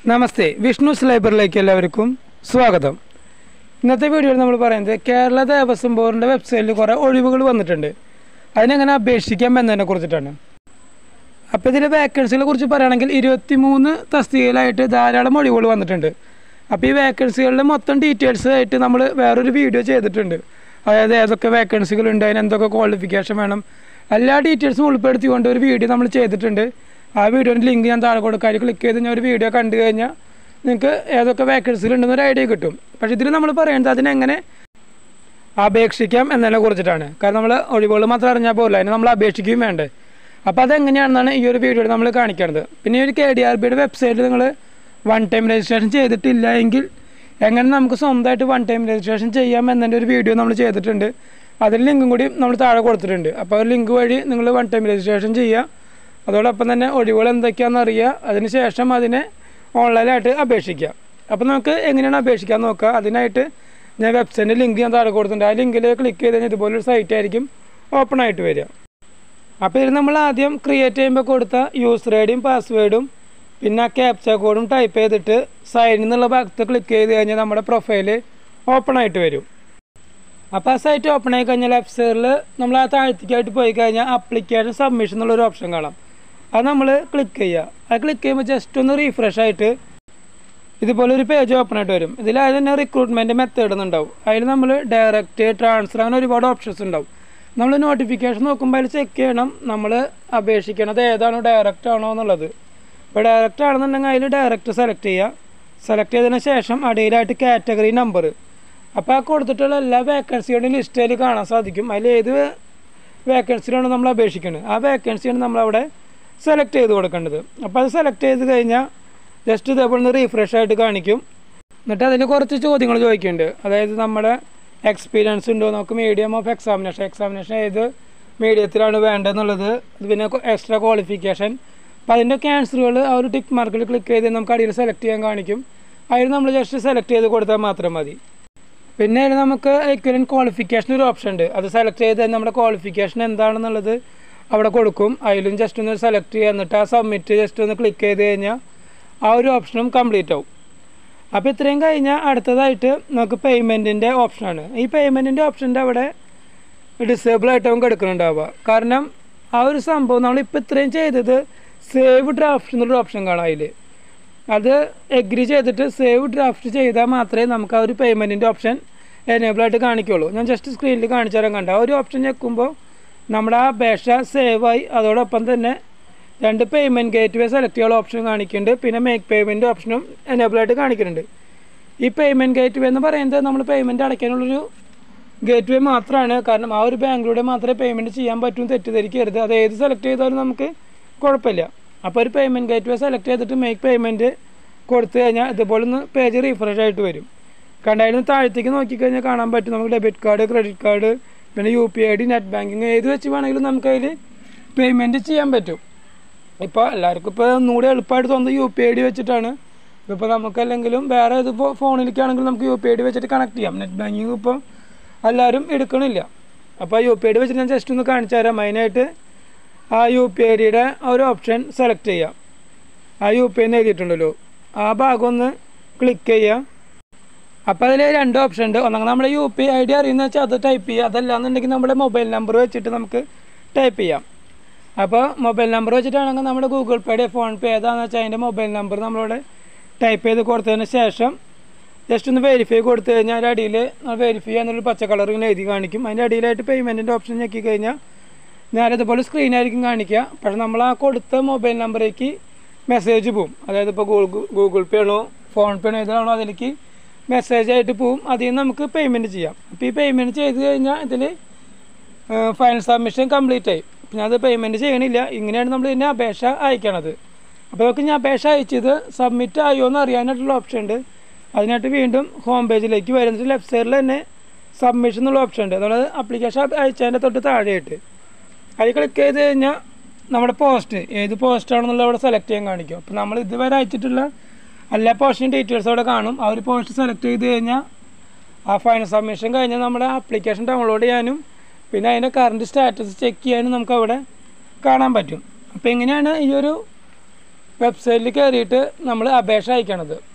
നമസ്തേ വിഷ്ണുസ് ലൈബ്രറിയിലേക്ക് എല്ലാവർക്കും സ്വാഗതം ഇന്നത്തെ വീഡിയോയിൽ നമ്മൾ പറയുന്നത് കേരള ദേവസ്വം ബോർഡിൻ്റെ വെബ്സൈറ്റിൽ കുറേ ഒഴിവുകൾ വന്നിട്ടുണ്ട് അതിനെങ്ങനെ അപേക്ഷിക്കാം എന്നതിനെ കുറിച്ചിട്ടാണ് അപ്പോൾ ഇതിൽ വേക്കൻസികളെ കുറിച്ച് പറയുകയാണെങ്കിൽ ഇരുപത്തി മൂന്ന് തസ്തികയിലായിട്ട് ധാരാളം ഒഴിവുകൾ വന്നിട്ടുണ്ട് അപ്പോൾ ഈ വേക്കൻസികളുടെ മൊത്തം ഡീറ്റെയിൽസ് ആയിട്ട് നമ്മൾ വേറൊരു വീഡിയോ ചെയ്തിട്ടുണ്ട് അതായത് ഏതൊക്കെ വേക്കൻസികളുണ്ട് അതിന് എന്തൊക്കെ ക്വാളിഫിക്കേഷൻ വേണം എല്ലാ ഡീറ്റെയിൽസും ഉൾപ്പെടുത്തിക്കൊണ്ട് ഒരു വീഡിയോ നമ്മൾ ചെയ്തിട്ടുണ്ട് ആ വീഡിയോൻ്റെ ലിങ്ക് ഞാൻ താഴെ കൊടുക്കാം അതിൽ ക്ലിക്ക് ചെയ്ത് ഞാൻ ഒരു വീഡിയോ കണ്ടു കഴിഞ്ഞാൽ നിങ്ങൾക്ക് ഏതൊക്കെ വേക്കൻസികൾ ഉണ്ടെന്നൊരു ഐഡിയ കിട്ടും പക്ഷേ ഇതിൽ നമ്മൾ പറയുന്നത് അതിനെങ്ങനെ അപേക്ഷിക്കാം എന്നതിനെ കുറിച്ചിട്ടാണ് കാരണം നമ്മൾ ഒഴിവുകൾ മാത്രം അറിഞ്ഞാൽ പോകില്ല അതിന് നമ്മൾ അപേക്ഷിക്കുകയും വേണ്ടേ അപ്പോൾ അതെങ്ങനെയാണെന്നാണ് ഈ ഒരു വീഡിയോയിൽ നമ്മൾ കാണിക്കുന്നത് പിന്നെ ഈ ഒരു കെ ഡി ആർ ബിയുടെ വെബ്സൈറ്റിൽ നിങ്ങൾ വൺ ടൈം രജിസ്ട്രേഷൻ ചെയ്തിട്ടില്ല എങ്കിൽ എങ്ങനെ നമുക്ക് സ്വന്തമായിട്ട് വൺ ടൈം രജിസ്ട്രേഷൻ ചെയ്യാം എന്നതിൻ്റെ ഒരു വീഡിയോ നമ്മൾ ചെയ്തിട്ടുണ്ട് അതിൽ ലിങ്കും കൂടി നമ്മൾ താഴെ കൊടുത്തിട്ടുണ്ട് അപ്പോൾ ആ ലിങ്ക് വഴി നിങ്ങൾ വൺ ടൈം രജിസ്ട്രേഷൻ ചെയ്യുക അതോടൊപ്പം തന്നെ ഒഴിവുകൾ എന്തൊക്കെയാണെന്ന് അറിയുക അതിന് ശേഷം അതിനെ ഓൺലൈനായിട്ട് അപേക്ഷിക്കുക അപ്പോൾ നമുക്ക് എങ്ങനെയാണ് അപേക്ഷിക്കാൻ നോക്കുക അതിനായിട്ട് ഞാൻ വെബ്സൈറ്റിൻ്റെ ലിങ്ക് ഞാൻ താഴെ കൊടുത്തിട്ടുണ്ട് ആ ലിങ്കിൽ ക്ലിക്ക് ചെയ്ത് കഴിഞ്ഞാൽ ഇതുപോലൊരു സൈറ്റ് ആയിരിക്കും ഓപ്പൺ ആയിട്ട് വരിക അപ്പോൾ ഇതിൽ നമ്മൾ ആദ്യം ക്രിയേറ്റ് ചെയ്യുമ്പോൾ കൊടുത്ത യൂസർ ഐ ഡിയും പാസ്വേഡും പിന്നെ ക്യാപ്ച കോഡും ടൈപ്പ് ചെയ്തിട്ട് സൈൻ എന്നുള്ള ഭാഗത്ത് ക്ലിക്ക് ചെയ്ത് കഴിഞ്ഞാൽ നമ്മുടെ പ്രൊഫൈൽ ഓപ്പൺ ആയിട്ട് വരും അപ്പോൾ ആ സൈറ്റ് ഓപ്പൺ ആയി കഴിഞ്ഞാൽ ലെഫ്റ്റ് സൈഡിൽ നമ്മൾ ആ താഴ്ത്തിക്കായിട്ട് പോയി കഴിഞ്ഞാൽ അപ്ലിക്കേഷൻ സബ്മിഷൻ എന്നുള്ളൊരു ഓപ്ഷൻ കാണാം അത് നമ്മൾ ക്ലിക്ക് ചെയ്യുക അത് ക്ലിക്ക് ചെയ്യുമ്പോൾ ജസ്റ്റ് ഒന്ന് റീഫ്രഷ് ആയിട്ട് ഇതുപോലെ ഒരു പേജ് ഓപ്പൺ ആയിട്ട് വരും ഇതിൽ അതിൽ തന്നെ റിക്രൂട്ട്മെൻറ്റ് മെത്തേഡ് എന്നുണ്ടാവും അതിൽ നമ്മൾ ഡയറക്റ്റ് ട്രാൻസ്ഫർ അങ്ങനെ ഒരുപാട് ഓപ്ഷൻസ് ഉണ്ടാവും നമ്മൾ നോട്ടിഫിക്കേഷൻ നോക്കുമ്പോൾ അതിൽ ചെക്ക് ചെയ്യണം നമ്മൾ അപേക്ഷിക്കണത് ഏതാണോ ഡയറക്റ്റ് ആണോ എന്നുള്ളത് ഇപ്പോൾ ഡയറക്റ്റ് ആണെന്നുണ്ടെങ്കിൽ അതിൽ ഡയറക്റ്റ് സെലക്ട് ചെയ്യുക സെലക്ട് ചെയ്തതിന് ശേഷം അടിയിലായിട്ട് കാറ്റഗറി നമ്പർ അപ്പോൾ ആ കൊടുത്തിട്ടുള്ള എല്ലാ വേക്കൻസിയുടെയും ലിസ്റ്റ് അതിൽ കാണാൻ സാധിക്കും അതിൽ ഏത് വേക്കൻസിയിലാണ് നമ്മൾ അപേക്ഷിക്കുന്നത് ആ വേക്കൻസിയാണ് നമ്മളവിടെ സെലക്ട് ചെയ്ത് കൊടുക്കേണ്ടത് അപ്പോൾ അത് സെലക്ട് ചെയ്ത് കഴിഞ്ഞാൽ ജസ്റ്റ് ഇതേപോലെ ഒന്ന് റീഫ്രഷ് ആയിട്ട് കാണിക്കും എന്നിട്ട് അതിൽ കുറച്ച് ചോദ്യങ്ങൾ ചോദിക്കുന്നുണ്ട് അതായത് നമ്മുടെ എക്സ്പീരിയൻസ് ഉണ്ടോ നമുക്ക് മീഡിയം ഓഫ് എക്സാമിനേഷൻ എക്സാമിനേഷൻ ഏത് മീഡിയത്തിലാണ് വേണ്ടതെന്നുള്ളത് പിന്നെ എക്സ്ട്രാ ക്വാളിഫിക്കേഷൻ അപ്പോൾ അതിൻ്റെ ക്യാൻസറുകൾ ആ ഒരു ടിക്ക് മാർക്കിൽ ക്ലിക്ക് ചെയ്ത് നമുക്ക് അടിയിൽ സെലക്ട് ചെയ്യാൻ കാണിക്കും അതിൽ നമ്മൾ ജസ്റ്റ് സെലക്ട് ചെയ്ത് കൊടുത്താൽ മാത്രം മതി പിന്നെ അതിൽ നമുക്ക് എക്വലൻ ക്വാളിഫിക്കേഷൻ ഒരു ഓപ്ഷൻ ഉണ്ട് അത് സെലക്ട് ചെയ്ത് നമ്മുടെ ക്വാളിഫിക്കേഷൻ എന്താണെന്നുള്ളത് അവിടെ കൊടുക്കും അതിലും ജസ്റ്റ് ഒന്ന് സെലക്ട് ചെയ്യുക എന്നിട്ട് ആ സബ്മിറ്റ് ജസ്റ്റ് ഒന്ന് ക്ലിക്ക് ചെയ്ത് കഴിഞ്ഞാൽ ആ ഒരു ഓപ്ഷനും കംപ്ലീറ്റ് ആവും അപ്പോൾ ഇത്രയും കഴിഞ്ഞാൽ അടുത്തതായിട്ട് നമുക്ക് പേയ്മെൻറ്റിൻ്റെ ഓപ്ഷനാണ് ഈ പേയ്മെൻറ്റിൻ്റെ ഓപ്ഷൻ്റെ അവിടെ ഡിസേബിൾ ആയിട്ടാവും കിടക്കുന്നുണ്ടാവുക കാരണം ആ ഒരു സംഭവം നമ്മളിപ്പോൾ ഇത്രയും ചെയ്തത് സേവ് ഡ്രാഫ്റ്റ് എന്നുള്ളൊരു ഓപ്ഷൻ കാണാം അതിൽ അത് എഗ്രി ചെയ്തിട്ട് സേവ് ഡ്രാഫ്റ്റ് ചെയ്താൽ മാത്രമേ നമുക്ക് ആ ഒരു പേയ്മെൻറ്റിൻ്റെ ഓപ്ഷൻ എനേബിൾ ആയിട്ട് കാണിക്കുള്ളൂ ഞാൻ ജസ്റ്റ് സ്ക്രീനിൽ കാണിച്ചു തരാൻ കണ്ട ആ ഒരു ഓപ്ഷൻ ഞെക്കുമ്പോൾ നമ്മുടെ ആ അപേക്ഷ സേവ് ആയി അതോടൊപ്പം തന്നെ രണ്ട് പേയ്മെൻറ്റ് ഗേറ്റ് വേ സെലക്ട് ചെയ്യാനുള്ള ഓപ്ഷൻ കാണിക്കുന്നുണ്ട് പിന്നെ മേക്ക് പേയ്മെൻറ്റ് ഓപ്ഷനും എനേബിൾ ആയിട്ട് കാണിക്കുന്നുണ്ട് ഈ പേയ്മെൻറ്റ് ഗേറ്റ് വേ എന്ന് പറയുന്നത് നമ്മൾ പേയ്മെൻറ്റ് അടയ്ക്കാനുള്ളൊരു ഗേറ്റ് വേ മാത്രമാണ് കാരണം ആ ഒരു ബാങ്കിലൂടെ മാത്രമേ പേയ്മെൻറ്റ് ചെയ്യാൻ പറ്റും തെറ്റിദ്ധരിക്കരുത് അത് ഏത് സെലക്ട് ചെയ്താലും നമുക്ക് കുഴപ്പമില്ല അപ്പോൾ ഒരു പേയ്മെൻറ്റ് ഗേറ്റ് വേ സെലക്ട് ചെയ്തിട്ട് മേക്ക് പേയ്മെൻറ്റ് കൊടുത്തു കഴിഞ്ഞാൽ ഇതുപോലെ ഒന്ന് പേജ് റീഫ്രഷ് ആയിട്ട് വരും കണ്ടായിരുന്നു താഴത്തേക്ക് നോക്കിക്കഴിഞ്ഞാൽ കാണാൻ പറ്റും നമുക്ക് ഡെബിറ്റ് കാർഡ് ക്രെഡിറ്റ് കാർഡ് പിന്നെ U P I D net banking ഏത് വെച്ച് വേണമെങ്കിലും നമുക്ക് അതിൽ പേയ്മെൻറ്റ് ചെയ്യാൻ പറ്റും ഇപ്പോൾ എല്ലാവർക്കും ഇപ്പോൾ ഒന്നുകൂടി എളുപ്പമായിട്ട് തോന്നുന്നത് യു പി ഐ ഡി വെച്ചിട്ടാണ് ഇപ്പോൾ നമുക്കല്ലെങ്കിലും വേറെ ഇത് ഇപ്പോൾ ഫോണിലേക്കാണെങ്കിലും നമുക്ക് യു പി ഐ ഡി വെച്ചിട്ട് കണക്ട് ചെയ്യാം നെറ്റ് ബാങ്കിങ് ഇപ്പോൾ എല്ലാവരും എടുക്കണില്ല അപ്പോൾ യു പി ഐ ഡി വെച്ചിട്ട് ഞാൻ ജസ്റ്റ് ഒന്ന് കാണിച്ചു തരാം അതിനായിട്ട് ആ യു പി ഐ ഡിയുടെ ഒരു ഓപ്ഷൻ സെലക്ട് ചെയ്യാം ആ യു പി ഐ എന്ന് എഴുതിയിട്ടുണ്ടല്ലോ ആ ഭാഗം ഒന്ന് ക്ലിക്ക് ചെയ്യുക അപ്പോൾ അതിൽ രണ്ട് ഓപ്ഷൻ ഉണ്ട് ഒന്നാമത് നമ്മുടെ യു പി ഐ ഡി അറിയുന്ന വെച്ചാൽ അത് ടൈപ്പ് ചെയ്യുക അതല്ലാന്നുണ്ടെങ്കിൽ നമ്മുടെ മൊബൈൽ നമ്പർ വെച്ചിട്ട് നമുക്ക് ടൈപ്പ് ചെയ്യാം അപ്പോൾ മൊബൈൽ നമ്പർ വെച്ചിട്ടാണെങ്കിൽ നമ്മുടെ ഗൂഗിൾ പേയുടെ ഫോൺ പേ ഏതാണെന്ന് വെച്ചാൽ അതിൻ്റെ മൊബൈൽ നമ്പർ നമ്മളിവിടെ ടൈപ്പ് ചെയ്ത് കൊടുത്തതിന് ശേഷം ജസ്റ്റ് ഒന്ന് വെരിഫൈ കൊടുത്തു കഴിഞ്ഞാൽ അതിൻ്റെ അടിയിൽ വെരിഫൈ ചെയ്യാന്നൊരു പച്ച കളർ ഇങ്ങനെ എഴുതി കാണിക്കും അതിൻ്റെ അടിയിലായിട്ട് പേയ്മെൻറ്റിൻ്റെ ഓപ്ഷൻ ഞെക്കി കഴിഞ്ഞാൽ നേരെ ഇതുപോലെ സ്ക്രീനായിരിക്കും കാണിക്കുക പക്ഷേ നമ്മൾ ആ കൊടുത്ത മൊബൈൽ നമ്പറേക്ക് മെസ്സേജ് പോവും അതായത് ഇപ്പോൾ ഗൂഗിൾ ഗൂഗിൾ പേ ആണോ ഫോൺ പേ ആണോ ഏതാണോ അതിലേക്ക് മെസ്സേജ് ആയിട്ട് പോവും അതിൽ നിന്ന് നമുക്ക് പേയ്മെൻറ്റ് ചെയ്യാം അപ്പോൾ ഈ പേയ്മെൻറ്റ് ചെയ്ത് കഴിഞ്ഞാൽ ഇതിൽ ഫൈനൽ സബ്മിഷൻ കംപ്ലീറ്റ് ആയി പിന്നെ അത് പേയ്മെൻറ്റ് ചെയ്യണില്ല ഇങ്ങനെയാണ് നമ്മൾ ഇതിൻ്റെ അപേക്ഷ അയക്കണത് അപ്പോൾ നമുക്ക് ഞാൻ അപേക്ഷ അയച്ചത് സബ്മിറ്റ് ആയോ എന്ന് അറിയാനായിട്ടുള്ള ഓപ്ഷൻ ഉണ്ട് അതിനായിട്ട് വീണ്ടും ഹോം പേജിലേക്ക് വരുന്നിട്ട് ലെഫ്റ്റ് സൈഡിൽ തന്നെ സബ്മിഷൻ എന്നുള്ള ഓപ്ഷൻ ഉണ്ട് നമ്മൾ ആപ്ലിക്കേഷൻ അയച്ചതിൻ്റെ തൊട്ട് താഴെയായിട്ട് അതിൽ ക്ലിക്ക് ചെയ്ത് കഴിഞ്ഞാൽ നമ്മുടെ പോസ്റ്റ് ഏത് പോസ്റ്റാണെന്നുള്ള അവിടെ സെലക്ട് ചെയ്യാൻ കാണിക്കും അപ്പോൾ നമ്മൾ ഇതുവരെ അയച്ചിട്ടുള്ള എല്ലാ പോസ്റ്റിൻ്റെ ഡീറ്റെയിൽസ് അവിടെ കാണും ആ ഒരു പോസ്റ്റ് സെലക്ട് ചെയ്ത് കഴിഞ്ഞാൽ ആ ഫൈനൽ സബ്മിഷൻ കഴിഞ്ഞാൽ നമ്മുടെ ആപ്ലിക്കേഷൻ ഡൗൺലോഡ് ചെയ്യാനും പിന്നെ അതിൻ്റെ കറണ്ട് സ്റ്റാറ്റസ് ചെക്ക് ചെയ്യാനും നമുക്ക് അവിടെ കാണാൻ പറ്റും അപ്പോൾ എങ്ങനെയാണ് ഈ ഒരു വെബ്സൈറ്റിൽ കയറിയിട്ട് നമ്മൾ അപേക്ഷ അയക്കണത്